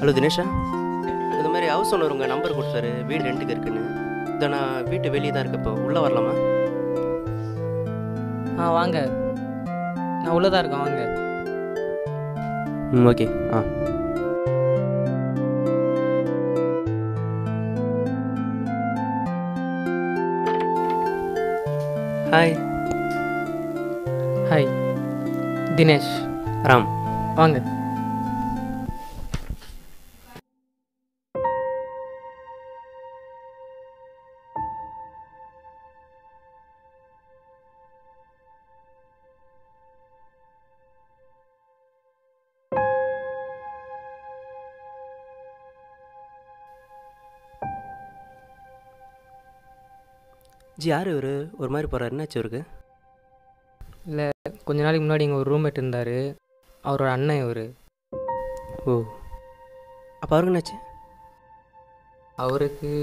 hello Dinesha இது மாதிரி house owner உங்கள் நம்பர் கொடுத்தாரு வீடு ரெண்டுக்கு இருக்குன்னு இதை நான் வீட்டு வெளியே தான் இருக்கப்போ உள்ளே வரலாமா ஆ வாங்க நான் உள்ளே தான் இருக்கேன் வாங்க ம் ஓகே ஆ ஹாய் ஹாய் தினேஷ் ராம் வாங்க ஜி யார் இவர் ஒரு மாதிரி போகிறாரு என்னாச்சு இவருக்கு இல்லை கொஞ்ச நாளைக்கு முன்னாடி இங்கே ஒரு ரூம்மேட் இருந்தார் அவரோட அண்ணன் இவர் ஓ அப்போ அவருக்கு என்னாச்சு அவருக்கு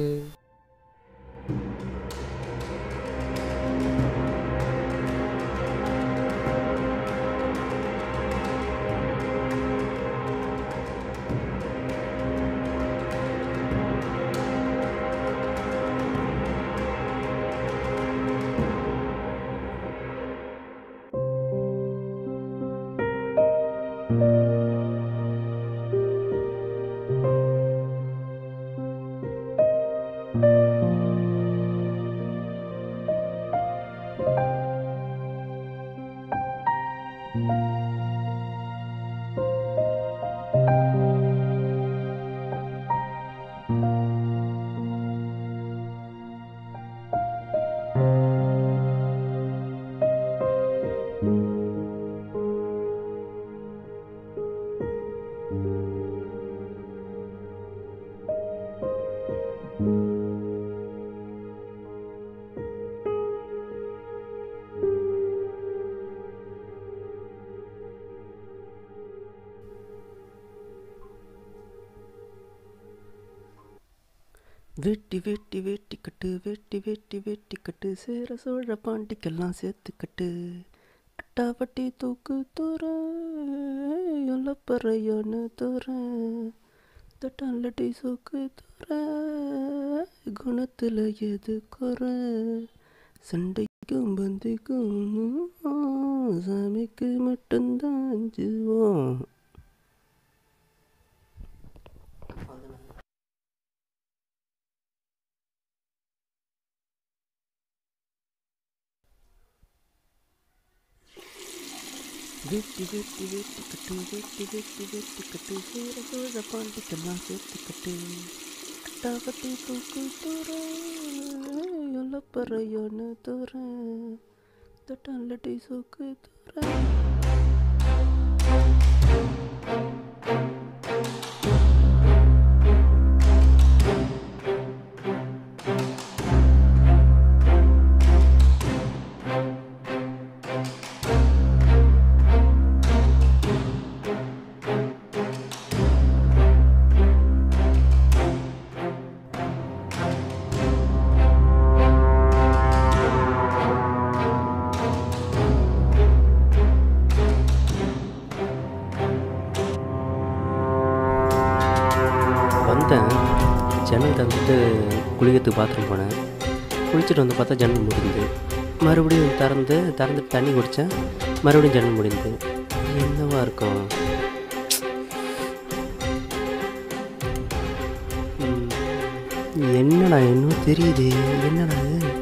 வேட்டி வேட்டி வேட்டி கட்டு வேட்டி வேட்டி வேட்டி கட்டு சேர சோழ பாண்டிக்கெல்லாம் சேர்த்து கட்டு அட்டாவட்டி தூக்கு தூர எல்லப்பறையான தூர தொட்டாலட்டி சூக்கு தூர குணத்தில் எது குறை சண்டைக்கும் பந்திக்கும் சாமிக்கு மட்டும்தான் அஞ்சுவோம் வேட்டி வேட்டி வேட்டி கட்டு வேட்டி வேட்டி வேட்டி கட்டு சேர சோழ பாண்டிக்கெல்லாம் சேர்த்து கட்டு அட்டாவட்டி தூக்கு தூர எல்லப்பறையான தூர தொட்டாலட்டி சூக்கு தூர வந்தேன் ஜன்னல் திறந்துட்டு குளிக்கிறதுக்கு பாத்ரூம் போனேன் குளிச்சுட்டு வந்து பார்த்தா ஜன்னல் முடிஞ்சுது மறுபடியும் திறந்து திறந்துட்டு தண்ணி குடித்தேன் மறுபடியும் ஜன்னல் முடிஞ்சுது என்னவா இருக்கும் ம், என்னடா இன்னும் தெரியுது என்னடா இது